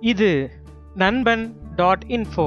இது நண்பன் dot info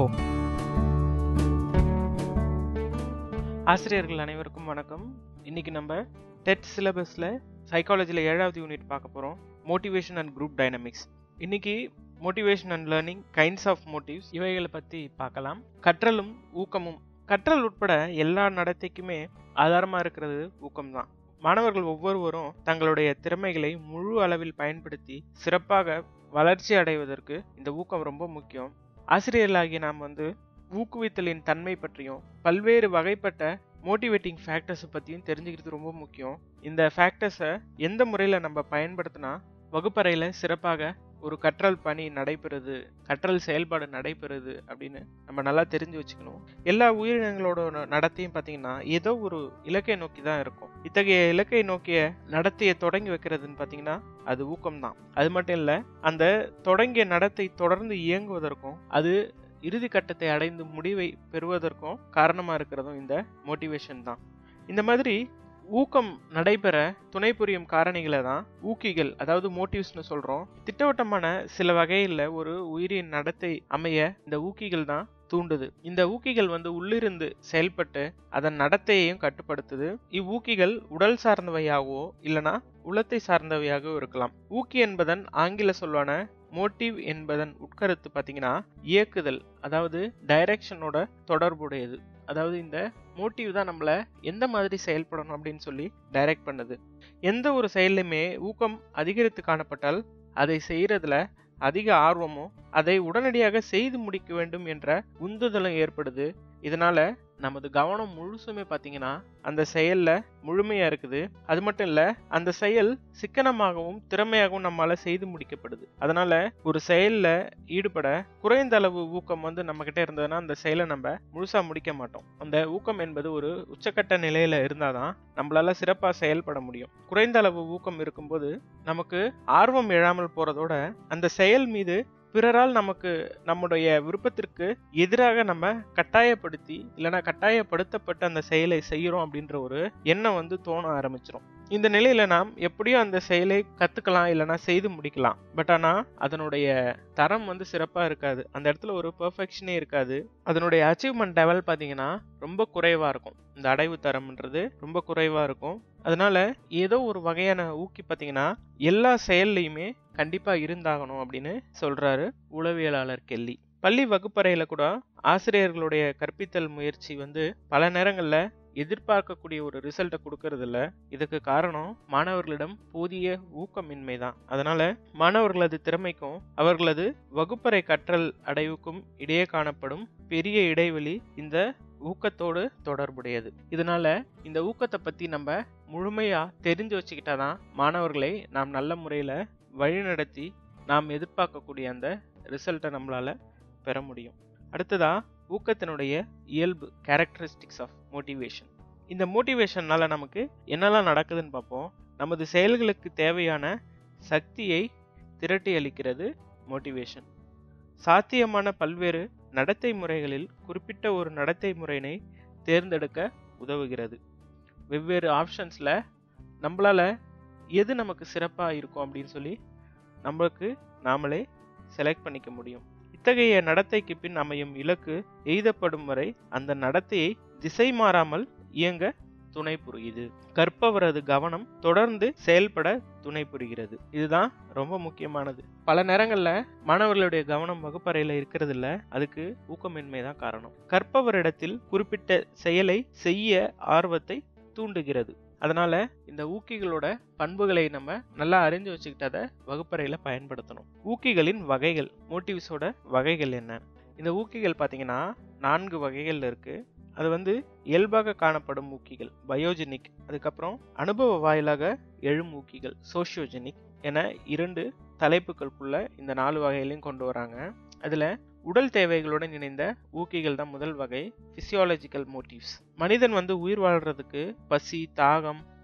ஆசிரியர்கள் அனைவருக்கும் வணக்கம் இன்னைக்கு நம்ம டெட் சிலபஸில் சைக்காலஜியில் ஏழாவது யூனிட் பார்க்க போகிறோம் மோட்டிவேஷன் அண்ட் குரூப் டைனமிக்ஸ் இன்னைக்கு motivation and learning kinds of motives இவைகளை பற்றி பார்க்கலாம் கற்றலும் ஊக்கமும் கற்றல் உட்பட எல்லா நடத்தைக்குமே ஆதாரமாக இருக்கிறது ஊக்கம்தான் மாணவர்கள் ஒவ்வொருவரும் தங்களுடைய திறமைகளை முழு அளவில் பயன்படுத்தி சிறப்பாக வளர்ச்சி அடைவதற்கு இந்த ஊக்கம் ரொம்ப முக்கியம் ஆசிரியர்களாகிய நாம் வந்து ஊக்குவித்தலின் தன்மை பற்றியும் பல்வேறு வகைப்பட்ட மோட்டிவேட்டிங் ஃபேக்டர்ஸை பற்றியும் தெரிஞ்சுக்கிறது ரொம்ப முக்கியம் இந்த ஃபேக்டர்ஸை எந்த முறையில் நம்ம பயன்படுத்தினா வகுப்பறையில் சிறப்பாக ஒரு கற்றல் பணி நடைபெறுது கற்றல் செயல்பாடு நடைபெறுது அப்படின்னு நம்ம நல்லா தெரிஞ்சு வச்சுக்கணும் எல்லா உயிரினங்களோட நடத்தையும் பார்த்தீங்கன்னா ஏதோ ஒரு இலக்கை நோக்கி தான் இருக்கும் இத்தகைய இலக்கை நோக்கிய நடத்தையை தொடங்கி வைக்கிறதுன்னு பார்த்தீங்கன்னா அது ஊக்கம் தான் அது மட்டும் இல்லை அந்த தொடங்கிய நடத்தை தொடர்ந்து இயங்குவதற்கும் அது இறுதி கட்டத்தை அடைந்து முடிவை பெறுவதற்கும் காரணமாக இருக்கிறதும் இந்த மோட்டிவேஷன் தான் இந்த மாதிரி ஊக்கம் நடைபெற துணை புரியும் காரணிகளை தான் ஊக்கிகள் அதாவது மோட்டிவ்ஸ்னு சொல்றோம் திட்டவட்டமான சில வகையில் ஒரு உயிரின் நடத்தை அமைய இந்த ஊக்கிகள் தான் தூண்டுது இந்த ஊக்கிகள் வந்து உள்ளிருந்து செயல்பட்டு அதன் நடத்தையையும் கட்டுப்படுத்துது இவ்வூக்கிகள் உடல் சார்ந்தவையாகவோ இல்லனா உளத்தை சார்ந்தவையாகவோ இருக்கலாம் ஊக்கி என்பதன் ஆங்கில சொல்வான மோட்டிவ் என்பதன் உட்கருத்து பார்த்தீங்கன்னா இயக்குதல் அதாவது டைரக்ஷனோட தொடர்புடையது அதாவது இந்த மோட்டிவ் தான் நம்மளை எந்த மாதிரி செயல்படணும் அப்படின்னு சொல்லி டைரக்ட் பண்ணுது எந்த ஒரு செயல்லையுமே ஊக்கம் அதிகரித்து காணப்பட்டால் அதை செய்யறதுல அதிக ஆர்வமும் அதை உடனடியாக செய்து முடிக்க வேண்டும் என்ற உந்துதலும் ஏற்படுது இதனால நமது கவனம் முழுசுமே பார்த்தீங்கன்னா அந்த செயல்ல முழுமையா இருக்குது அது மட்டும் இல்ல அந்த செயல் சிக்கனமாகவும் திறமையாகவும் நம்மளால செய்து முடிக்கப்படுது அதனால ஒரு செயல்ல ஈடுபட குறைந்த அளவு ஊக்கம் வந்து நம்ம கிட்ட இருந்ததுன்னா அந்த செயலை நம்ம முழுசா முடிக்க மாட்டோம் அந்த ஊக்கம் என்பது ஒரு உச்சக்கட்ட நிலையில இருந்தாதான் நம்மளால சிறப்பா செயல்பட முடியும் குறைந்த அளவு ஊக்கம் இருக்கும்போது நமக்கு ஆர்வம் எழாமல் போறதோட அந்த செயல் மீது பிறரால் நமக்கு நம்முடைய விருப்பத்திற்கு எதிராக நம்ம கட்டாயப்படுத்தி இல்லைன்னா கட்டாயப்படுத்தப்பட்ட அந்த செயலை செய்யறோம் அப்படின்ற ஒரு எண்ணம் வந்து தோண ஆரம்பிச்சிடும் இந்த நிலையில நாம் எப்படியும் அந்த செயலை கத்துக்கலாம் இல்லைன்னா செய்து முடிக்கலாம் பட் ஆனா அதனுடைய தரம் வந்து சிறப்பா இருக்காது அந்த இடத்துல ஒரு பெர்ஃபெக்ஷனே இருக்காது அதனுடைய அச்சீவ்மெண்ட் லெவல் பாத்தீங்கன்னா ரொம்ப குறைவா இருக்கும் இந்த அடைவு தரம்ன்றது ரொம்ப குறைவா இருக்கும் அதனால ஏதோ ஒரு வகையான ஊக்கி பார்த்தீங்கன்னா எல்லா செயல்லையுமே கண்டிப்பா இருந்தாகணும் அப்படின்னு சொல்றாரு உளவியலாளர் கெல்லி பள்ளி வகுப்பறையில கூட ஆசிரியர்களுடைய கற்பித்தல் முயற்சி வந்து பல நேரங்கள்ல எதிர்பார்க்கக்கூடிய ஒரு ரிசல்ட்டை கொடுக்கறது இல்ல இதுக்கு காரணம் மாணவர்களிடம் போதிய ஊக்கமின்மை தான் அதனால மாணவர்களது திறமைக்கும் அவர்களது வகுப்பறை கற்றல் அடைவுக்கும் இடையே காணப்படும் பெரிய இடைவெளி இந்த ஊக்கத்தோடு தொடர்புடையது இதனால இந்த ஊக்கத்தை பத்தி நம்ம முழுமையா தெரிஞ்சு வச்சுக்கிட்டாதான் மாணவர்களை நாம் நல்ல முறையில வழிநடத்தி நாம் எதிர்பார்க்கக்கூடிய அந்த ரிசல்ட்டை நம்மளால பெற முடியும் அடுத்ததா ஊக்கத்தினுடைய இயல்பு கேரக்டரிஸ்டிக்ஸ் ஆஃப் மோட்டிவேஷன் இந்த மோட்டிவேஷன்னால நமக்கு என்னெல்லாம் நடக்குதுன்னு பார்ப்போம் நமது செயல்களுக்கு தேவையான சக்தியை திரட்டி அளிக்கிறது மோட்டிவேஷன் சாத்தியமான பல்வேறு நடத்தை முறைகளில் குறிப்பிட்ட ஒரு நடத்தை முறையினை தேர்ந்தெடுக்க உதவுகிறது வெவ்வேறு ஆப்ஷன்ஸில் நம்மளால எது நமக்கு சிறப்பாக இருக்கும் அப்படின்னு சொல்லி நம்மளுக்கு நாமளே செலக்ட் பண்ணிக்க முடியும் இத்தகைய நடத்தைக்கு பின் அமையும் இலக்கு எய்தப்படும் வரை அந்த நடத்தையை திசை மாறாமல் இயங்க துணை புரியுது கற்பவரது கவனம் தொடர்ந்து செயல்பட துணை புரிகிறது இதுதான் ரொம்ப முக்கியமானது பல நேரங்கள்ல மாணவர்களுடைய கவனம் வகுப்பறையில இருக்கிறது இல்ல அதுக்கு ஊக்கமின்மை தான் காரணம் கற்பவரிடத்தில் குறிப்பிட்ட செயலை செய்ய ஆர்வத்தை தூண்டுகிறது அதனால இந்த ஊக்கிகளோட பண்புகளை நம்ம நல்லா அறிஞ்சு வச்சுக்கிட்டத வகுப்பறையில பயன்படுத்தணும் ஊக்கிகளின் வகைகள் மோட்டிவ்ஸோட வகைகள் என்ன இந்த ஊக்கிகள் பார்த்தீங்கன்னா நான்கு வகைகள் இருக்கு அது வந்து இயல்பாக காணப்படும் ஊக்கிகள் பயோஜெனிக் அதுக்கப்புறம் அனுபவ வாயிலாக எழும் ஊக்கிகள் சோஷியோஜெனிக் என இரண்டு தலைப்புகளுக்குள்ள இந்த நாலு வகையிலையும் கொண்டு வராங்க அதுல உடல் தேவைகளுடன் இணைந்த ஊக்கிகள் தான் முதல் வகை பிசியாலஜிக்கல் மோட்டிவ்ஸ் மனிதன் வந்து உயிர் வாழ்றதுக்கு பசி தாகம்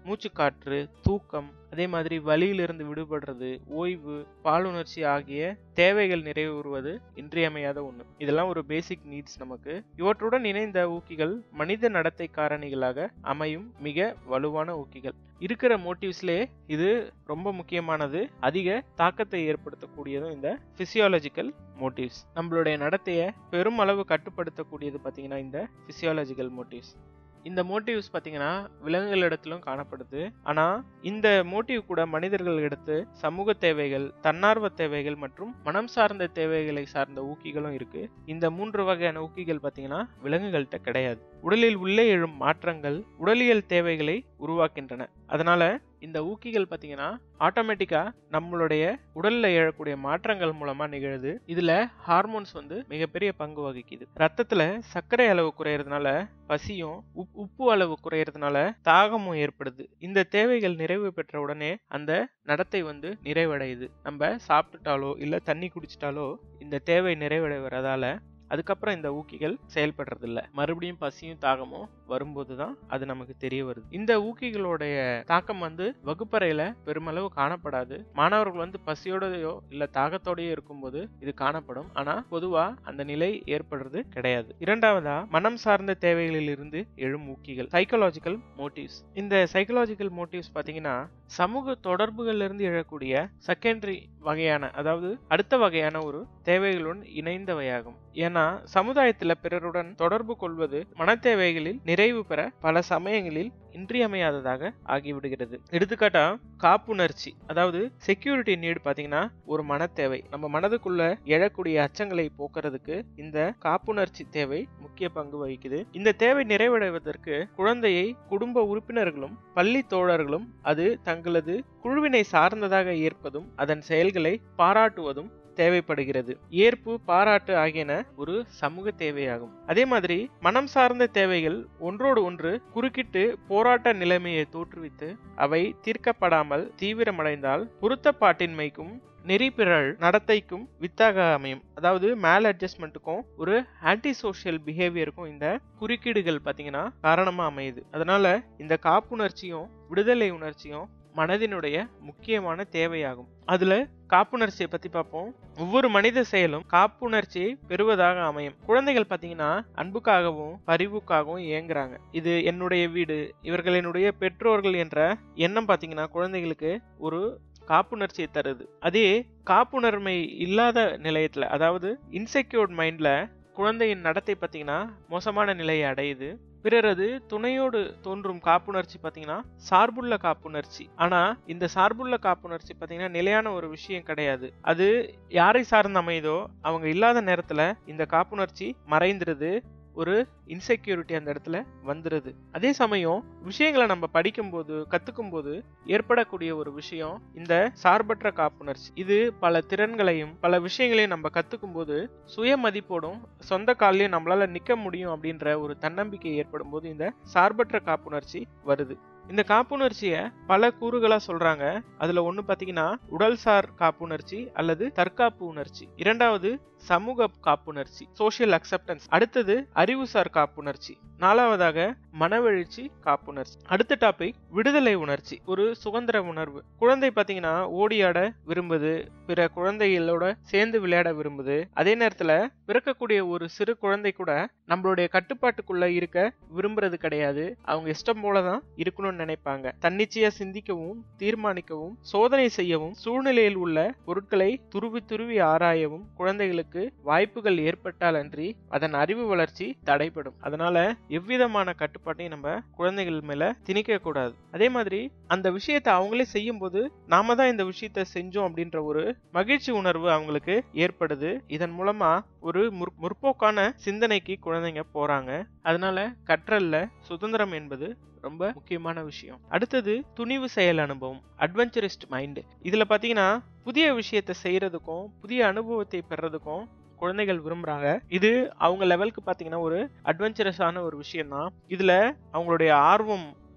மூச்சுக்காற்று தூக்கம் அதே மாதிரி வலியிலிருந்து விடுபடுறது ஓய்வு பாலுணர்ச்சி ஆகிய தேவைகள் நிறைவேறுவது இன்றியமையாத ஒன்று இதெல்லாம் ஒரு பேசிக் நீட்ஸ் நமக்கு இவற்றுடன் இணைந்த ஊக்கிகள் மனித நடத்தை காரணிகளாக அமையும் மிக வலுவான ஊக்கிகள் இருக்கிற மோட்டிவ்ஸ்லேயே இது ரொம்ப முக்கியமானது அதிக தாக்கத்தை ஏற்படுத்தக்கூடியதும் இந்த பிசியாலஜிக்கல் மோட்டிவ்ஸ் நம்மளுடைய நடத்தையை பெருமளவு கட்டுப்படுத்தக்கூடியது பார்த்தீங்கன்னா இந்த பிசியாலஜிக்கல் மோட்டிவ்ஸ் இந்த மோட்டிவ்ஸ் பார்த்தீங்கன்னா விலங்குகளிடத்திலும் காணப்படுது ஆனால் இந்த மோட்டிவ் கூட மனிதர்களிடத்து சமூக தேவைகள் தன்னார்வ தேவைகள் மற்றும் மனம் சார்ந்த தேவைகளை சார்ந்த ஊக்கிகளும் இருக்கு இந்த மூன்று வகையான ஊக்கிகள் பார்த்தீங்கன்னா விலங்குகள்கிட்ட கிடையாது உடலில் உள்ளே எழும் மாற்றங்கள் உடலியல் தேவைகளை உருவாக்கின்றன அதனால இந்த ஊக்கிகள் பார்த்தீங்கன்னா ஆட்டோமேட்டிக்கா நம்மளுடைய உடல்ல எழக்கூடிய மாற்றங்கள் மூலமா நிகழுது இதுல ஹார்மோன்ஸ் வந்து மிகப்பெரிய பங்கு வகிக்குது ரத்தத்துல சர்க்கரை அளவு குறையறதுனால பசியும் உப் உப்பு அளவு குறையறதுனால தாகமும் ஏற்படுது இந்த தேவைகள் நிறைவு பெற்ற உடனே அந்த நடத்தை வந்து நிறைவடையுது நம்ம சாப்பிட்டுட்டாலோ இல்ல தண்ணி குடிச்சிட்டாலோ இந்த தேவை நிறைவடைவதால அதுக்கப்புறம் இந்த ஊக்கிகள் செயல்படுறது இல்ல மறுபடியும் பசியும் தாகமும் வரும்போது தான் அது நமக்கு தெரிய வருது இந்த ஊக்கிகளுடைய தாக்கம் வந்து வகுப்பறையில பெருமளவு காணப்படாது மாணவர்கள் வந்து பசியோடயோ இல்ல தாகத்தோடயோ இருக்கும்போது இது காணப்படும் ஆனா பொதுவா அந்த நிலை ஏற்படுறது கிடையாது இரண்டாவதா மனம் சார்ந்த தேவைகளில் இருந்து எழும் ஊக்கிகள் சைக்கலாஜிக்கல் மோட்டிவ்ஸ் இந்த சைக்கலாஜிக்கல் மோட்டிவ்ஸ் பாத்தீங்கன்னா சமூக தொடர்புகள்ல இருந்து எழக்கூடிய செகண்டரி வகையான அதாவது அடுத்த வகையான ஒரு தேவைகளுடன் இணைந்தவையாகும் ஏன்னா சமுதாயத்துல பிறருடன் தொடர்பு கொள்வது மனத்தேவைகளில் நிறைவு பெற பல சமயங்களில் இன்றியமையாததாக ஆகிவிடுகிறது எடுத்துக்காட்டா காப்புணர்ச்சி அதாவது செக்யூரிட்டி நீடு பாத்தீங்கன்னா ஒரு மனத்தேவை நம்ம மனதுக்குள்ள எழக்கூடிய அச்சங்களை போக்குறதுக்கு இந்த காப்புணர்ச்சி தேவை முக்கிய பங்கு வகிக்குது இந்த தேவை நிறைவடைவதற்கு குழந்தையை குடும்ப உறுப்பினர்களும் பள்ளி தோழர்களும் அது தங்களது குழுவினை சார்ந்ததாக ஏற்பதும் அதன் செயல்களை பாராட்டுவதும் தேவைப்படுகிறது ஏற்பு பாராட்டு ஆகியன ஒரு சமூக தேவையாகும் அதே மாதிரி மனம் சார்ந்த தேவைகள் ஒன்றோடு ஒன்று குறுக்கிட்டு போராட்ட நிலைமையை தோற்றுவித்து அவை தீர்க்கப்படாமல் தீவிரமடைந்தால் பொருத்தப்பாட்டின்மைக்கும் நெறிப்பிறழ் நடத்தைக்கும் வித்தாக அமையும் அதாவது மேல் அட்ஜஸ்ட்மெண்ட்டுக்கும் ஒரு ஆன்டி சோஷியல் பிஹேவியருக்கும் இந்த குறுக்கீடுகள் பார்த்தீங்கன்னா காரணமா அமையுது அதனால இந்த காப்புணர்ச்சியும் விடுதலை உணர்ச்சியும் மனதினுடைய முக்கியமான தேவையாகும் அதுல காப்புணர்ச்சியை பத்தி பார்ப்போம் ஒவ்வொரு மனித செயலும் காப்புணர்ச்சியை பெறுவதாக அமையும் குழந்தைகள் பாத்தீங்கன்னா அன்புக்காகவும் பரிவுக்காகவும் இயங்குறாங்க இது என்னுடைய வீடு இவர்கள் என்னுடைய பெற்றோர்கள் என்ற எண்ணம் பாத்தீங்கன்னா குழந்தைகளுக்கு ஒரு காப்புணர்ச்சியை தருது அதே காப்புணர்மை இல்லாத நிலையத்துல அதாவது இன்செக்யூர்ட் மைண்ட்ல குழந்தையின் நடத்தை பார்த்தீங்கன்னா மோசமான நிலையை அடையுது பிறரது துணையோடு தோன்றும் காப்புணர்ச்சி பார்த்தீங்கன்னா சார்புள்ள காப்புணர்ச்சி ஆனா இந்த சார்புள்ள காப்புணர்ச்சி பார்த்தீங்கன்னா நிலையான ஒரு விஷயம் கிடையாது அது யாரை சார்ந்து அமையுதோ அவங்க இல்லாத நேரத்துல இந்த காப்புணர்ச்சி மறைந்துருது ஒரு இன்செக்யூரிட்டி அந்த இடத்துல வந்துருது அதே சமயம் விஷயங்களை நம்ம படிக்கும்போது கத்துக்கும் போது ஏற்படக்கூடிய ஒரு விஷயம் இந்த சார்பற்ற காப்புணர்ச்சி இது பல திறன்களையும் பல விஷயங்களையும் நம்ம கத்துக்கும் போது சுய மதிப்போடும் சொந்த காலிலையும் நம்மளால நிக்க முடியும் அப்படின்ற ஒரு தன்னம்பிக்கை ஏற்படும் போது இந்த சார்பற்ற காப்புணர்ச்சி வருது இந்த காப்புணர்ச்சிய பல கூறுகளா சொல்றாங்க அதுல ஒண்ணு பாத்தீங்கன்னா உடல்சார் காப்புணர்ச்சி அல்லது தற்காப்பு உணர்ச்சி இரண்டாவது சமூக காப்புணர்ச்சி சோசியல் அக்செப்டன்ஸ் அடுத்தது அறிவுசார் காப்புணர்ச்சி நாலாவதாக மனவெழுச்சி காப்புணர்ச்சி அடுத்த டாபிக் விடுதலை உணர்ச்சி ஒரு சுதந்திர உணர்வு குழந்தை பாத்தீங்கன்னா ஓடியாட விரும்புது பிற குழந்தைகளோட சேர்ந்து விளையாட விரும்புது அதே நேரத்துல பிறக்கக்கூடிய ஒரு சிறு குழந்தை கூட நம்மளுடைய கட்டுப்பாட்டுக்குள்ள இருக்க விரும்புறது கிடையாது அவங்க இஷ்டம் போலதான் இருக்கணும்னு நினைப்பாங்க தன்னிச்சையா சிந்திக்கவும் தீர்மானிக்கவும் சோதனை செய்யவும் சூழ்நிலையில் உள்ள பொருட்களை துருவி துருவி ஆராயவும் குழந்தைகளுக்கு வாய்ப்புகள் ஏற்பட்டால் அன்றி அதன் அறிவு வளர்ச்சி தடைப்படும் அதனால எவ்விதமான கட்டுப்பாட்டையும் நம்ம குழந்தைகள் மேல திணிக்க கூடாது அதே மாதிரி அந்த விஷயத்தை அவங்களே செய்யும் போது நாம தான் இந்த விஷயத்த செஞ்சோம் அப்படின்ற ஒரு மகிழ்ச்சி உணர்வு அவங்களுக்கு ஏற்படுது இதன் மூலமா ஒரு முற்- முற்போக்கான சிந்தனைக்கு குழந்தைங்க போறாங்க அதனால கற்றல்ல சுதந்திரம் என்பது ரொம்ப முக்கியமான விஷயம் அடுத்தது துணிவு செயல் அனுபவம் அட்வென்ச்சரிஸ்ட் மைண்ட் இதுல பாத்தீங்கன்னா புதிய விஷயத்தை செய்யறதுக்கும் புதிய அனுபவத்தை பெறதுக்கும் குழந்தைகள் விரும்புறாங்க இது அவங்க லெவலுக்கு பாத்தீங்கன்னா ஒரு அட்வென்ச்சரஸான ஒரு விஷயம் தான் இதுல அவங்களுடைய ஆர்வம்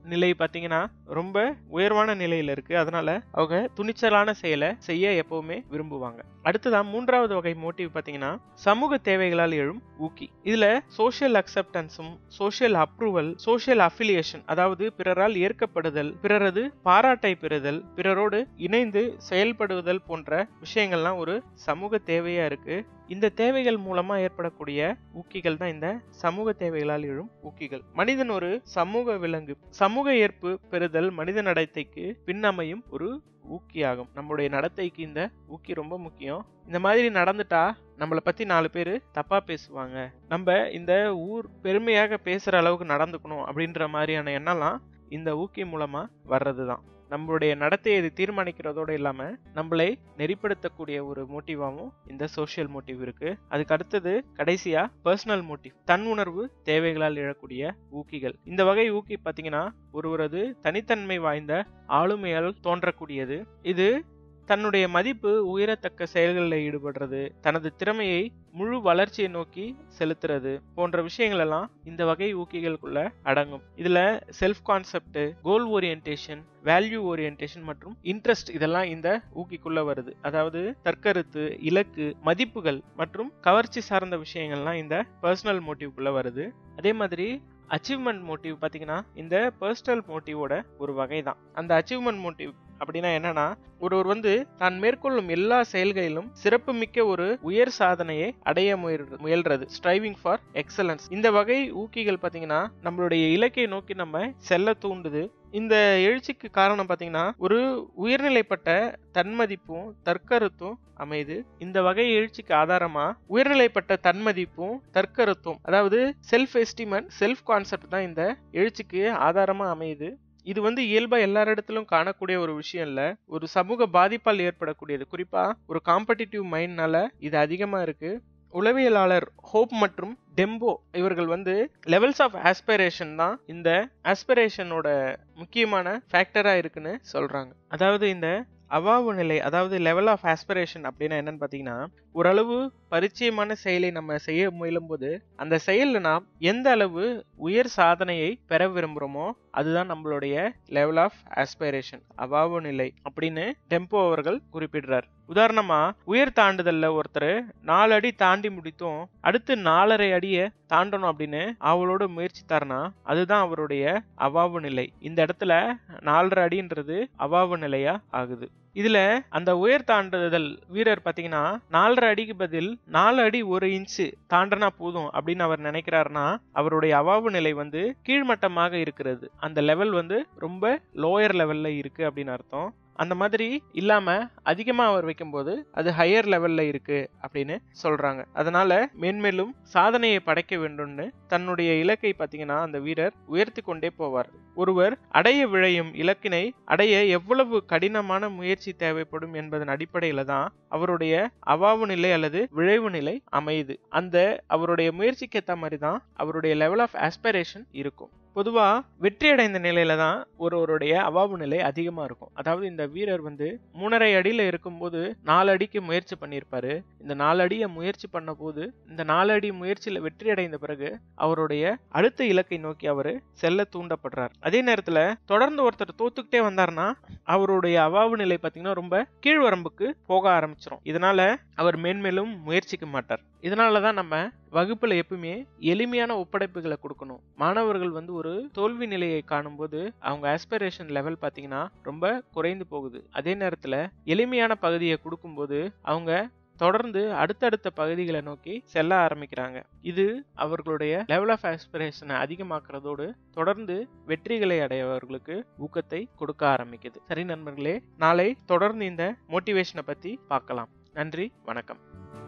நிலை பார்த்தீங்கன்னா ரொம்ப உயர்வான நிலையில இருக்கு அதனால அவங்க துணிச்சலான செயலை செய்ய எப்பவுமே விரும்புவாங்க அடுத்ததான் மூன்றாவது வகை மோட்டிவ் பார்த்தீங்கன்னா சமூக தேவைகளால் எழும் ஊக்கி இதுல சோஷியல் அக்செப்டன்ஸும் சோஷியல் அப்ரூவல் சோஷியல் அஃபிலியேஷன் அதாவது பிறரால் ஏற்கப்படுதல் பிறரது பாராட்டை பெறுதல் பிறரோடு இணைந்து செயல்படுதல் போன்ற விஷயங்கள்லாம் ஒரு சமூக தேவையா இருக்கு இந்த தேவைகள் மூலமா ஏற்படக்கூடிய ஊக்கிகள் தான் இந்த சமூக தேவைகளால் எழும் ஊக்கிகள் மனிதன் ஒரு சமூக விலங்கு சமூக ஏற்பு பெறுதல் மனித நடத்தைக்கு பின்னமையும் ஒரு ஊக்கியாகும் நம்மளுடைய நடத்தைக்கு இந்த ஊக்கி ரொம்ப முக்கியம் இந்த மாதிரி நடந்துட்டா நம்மளை பத்தி நாலு பேர் தப்பா பேசுவாங்க நம்ம இந்த ஊர் பெருமையாக பேசுற அளவுக்கு நடந்துக்கணும் அப்படின்ற மாதிரியான எண்ணம்லாம் இந்த ஊக்கி மூலமா வர்றதுதான் நம்மளுடைய நடத்தையை இது தீர்மானிக்கிறதோடு இல்லாம நம்மளை நெறிப்படுத்தக்கூடிய ஒரு மோட்டிவாவும் இந்த சோஷியல் மோட்டிவ் இருக்கு அதுக்கு அடுத்தது கடைசியா பர்சனல் மோட்டிவ் தன் உணர்வு தேவைகளால் எழக்கூடிய ஊக்கிகள் இந்த வகை ஊக்கி பாத்தீங்கன்னா ஒருவரது தனித்தன்மை வாய்ந்த ஆளுமையால் தோன்றக்கூடியது இது தன்னுடைய மதிப்பு உயரத்தக்க செயல்களில் ஈடுபடுறது தனது திறமையை முழு வளர்ச்சியை நோக்கி செலுத்துறது போன்ற விஷயங்கள் எல்லாம் இந்த வகை ஊக்கிகளுக்குள்ள அடங்கும் இதுல self concept goal orientation value orientation மற்றும் இன்ட்ரெஸ்ட் இதெல்லாம் இந்த ஊக்கிக்குள்ள வருது அதாவது தற்கருத்து இலக்கு மதிப்புகள் மற்றும் கவர்ச்சி சார்ந்த விஷயங்கள்லாம் இந்த பர்சனல் மோட்டிவ்க்குள்ள வருது அதே மாதிரி அச்சீவ்மெண்ட் மோட்டிவ் பார்த்தீங்கன்னா இந்த பர்சனல் மோட்டிவோட ஒரு வகை தான் அந்த அச்சீவ்மெண்ட் மோட்டிவ் அப்படின்னா என்னன்னா ஒருவர் வந்து தான் மேற்கொள்ளும் எல்லா செயல்களிலும் சிறப்புமிக்க ஒரு உயர் சாதனையை அடைய முயல்- முயல்றது ஸ்ட்ரைவிங் ஃபார் எக்ஸலன்ஸ் இந்த வகை ஊக்கிகள் பார்த்தீங்கன்னா நம்மளுடைய இலக்கை நோக்கி நம்ம செல்ல தூண்டுது இந்த எழுச்சிக்கு காரணம் பார்த்தீங்கன்னா ஒரு உயர்நிலைப்பட்ட தன்மதிப்பும் தற்கருத்தும் அமைது இந்த வகை எழுச்சிக்கு ஆதாரமா உயர்நிலைப்பட்ட தன்மதிப்பும் தற்கருத்தும் அதாவது செல்ஃப் எஸ்டிமன் செல்ஃப் கான்செப்ட் தான் இந்த எழுச்சிக்கு ஆதாரமா அமையுது இது வந்து இயல்பா எல்லாரிடத்திலும் காணக்கூடிய ஒரு விஷயம் இல்ல ஒரு சமூக பாதிப்பால் ஏற்படக்கூடியது குறிப்பா ஒரு காம்படிட்டிவ் மைண்ட்னால இது அதிகமா இருக்கு உளவியலாளர் ஹோப் மற்றும் டெம்போ இவர்கள் வந்து லெவல்ஸ் ஆஃப் ஆஸ்பிரேஷன் தான் இந்த ஆஸ்பிரேஷனோட முக்கியமான ஃபேக்டரா இருக்குன்னு சொல்றாங்க அதாவது இந்த அவாவு நிலை அதாவது லெவல் ஆஃப் ஆஸ்பிரேஷன் அப்படின்னா என்னன்னு பார்த்தீங்கன்னா ஓரளவு பரிச்சயமான செயலை நம்ம செய்ய முயலும்போது அந்த செயல்ல நாம் எந்த அளவு உயர் சாதனையை பெற விரும்புகிறோமோ அதுதான் நம்மளுடைய லெவல் ஆஃப் ஆஸ்பிரேஷன் அவாவு நிலை அப்படின்னு டெம்போ அவர்கள் குறிப்பிடுறார் உதாரணமா உயர் தாண்டுதல்ல ஒருத்தர் நாலு அடி தாண்டி முடித்தும் அடுத்து நாலரை அடியை தாண்டணும் அப்படின்னு அவளோட முயற்சித்தார்னா அதுதான் அவருடைய அவாவு நிலை இந்த இடத்துல நாலரை அடின்றது அவாவு நிலையா ஆகுது இதுல அந்த உயர் தாண்டுதல் வீரர் பாத்தீங்கன்னா நாலரை அடிக்கு பதில் நாலு அடி ஒரு இன்ச்சு தாண்டனா போதும் அப்படின்னு அவர் நினைக்கிறாருன்னா அவருடைய அவாவு நிலை வந்து கீழ்மட்டமாக இருக்கிறது அந்த லெவல் வந்து ரொம்ப லோயர் லெவல்ல இருக்கு அப்படின்னு அர்த்தம் அந்த மாதிரி இல்லாம அதிகமா அவர் வைக்கும்போது அது ஹையர் லெவல்ல இருக்கு அப்படின்னு சொல்றாங்க அதனால மேன்மேலும் சாதனையை படைக்க வேண்டும்னு தன்னுடைய இலக்கை பாத்தீங்கன்னா அந்த வீரர் உயர்த்தி கொண்டே போவார் ஒருவர் அடைய விழையும் இலக்கினை அடைய எவ்வளவு கடினமான முயற்சி தேவைப்படும் என்பதன் அடிப்படையில தான் அவருடைய அவாவு நிலை அல்லது விழைவு நிலை அமையுது அந்த அவருடைய முயற்சிக்கு ஏத்த மாதிரி தான் அவருடைய லெவல் ஆஃப் ஆஸ்பிரேஷன் இருக்கும் பொதுவா வெற்றி அடைந்த நிலையில தான் ஒருவருடைய அவாவு நிலை அதிகமா இருக்கும் அதாவது இந்த வீரர் வந்து மூணரை அடியில இருக்கும்போது நாலு அடிக்கு முயற்சி பண்ணியிருப்பாரு இந்த நாலு அடியை முயற்சி பண்ண போது இந்த நாலு அடி முயற்சியில வெற்றி அடைந்த பிறகு அவருடைய அடுத்த இலக்கை நோக்கி அவரு செல்ல தூண்டப்படுறார் அதே நேரத்துல தொடர்ந்து ஒருத்தர் தோத்துக்கிட்டே வந்தாருன்னா அவருடைய அவாவு நிலை பாத்தீங்கன்னா ரொம்ப கீழ்வரம்புக்கு போக ஆரம்பிச்சிரும் இதனால அவர் மேன்மேலும் முயற்சிக்க மாட்டார் இதனாலதான் நம்ம வகுப்புல எப்பவுமே எளிமையான ஒப்படைப்புகளை கொடுக்கணும் மாணவர்கள் வந்து ஒரு தோல்வி நிலையை காணும்போது அவங்க ஆஸ்பிரேஷன் லெவல் பாத்தீங்கன்னா ரொம்ப குறைந்து போகுது அதே நேரத்துல எளிமையான பகுதியை கொடுக்கும்போது அவங்க தொடர்ந்து அடுத்தடுத்த பகுதிகளை நோக்கி செல்ல ஆரம்பிக்கிறாங்க இது அவர்களுடைய லெவல் ஆஃப் ஆஸ்பிரேஷனை அதிகமாக்குறதோடு தொடர்ந்து வெற்றிகளை அடையவர்களுக்கு ஊக்கத்தை கொடுக்க ஆரம்பிக்குது சரி நண்பர்களே நாளை தொடர்ந்து இந்த மோட்டிவேஷனை பத்தி பார்க்கலாம் நன்றி வணக்கம்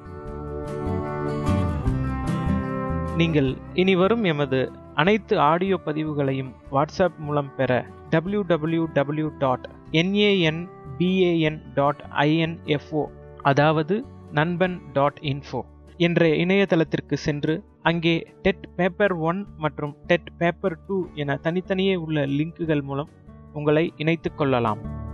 நீங்கள் இனி வரும் எமது அனைத்து ஆடியோ பதிவுகளையும் வாட்ஸ்அப் மூலம் பெற W W W dot N A N B A N dot I N F O அதாவது நண்பன் டாட் இன்ஃபோ என்ற இணையதளத்திற்கு சென்று அங்கே டெட் பேப்பர் ஒன் மற்றும் டெட் பேப்பர் டூ என தனித்தனியே உள்ள லிங்குகள் மூலம் உங்களை இணைத்துக் கொள்ளலாம்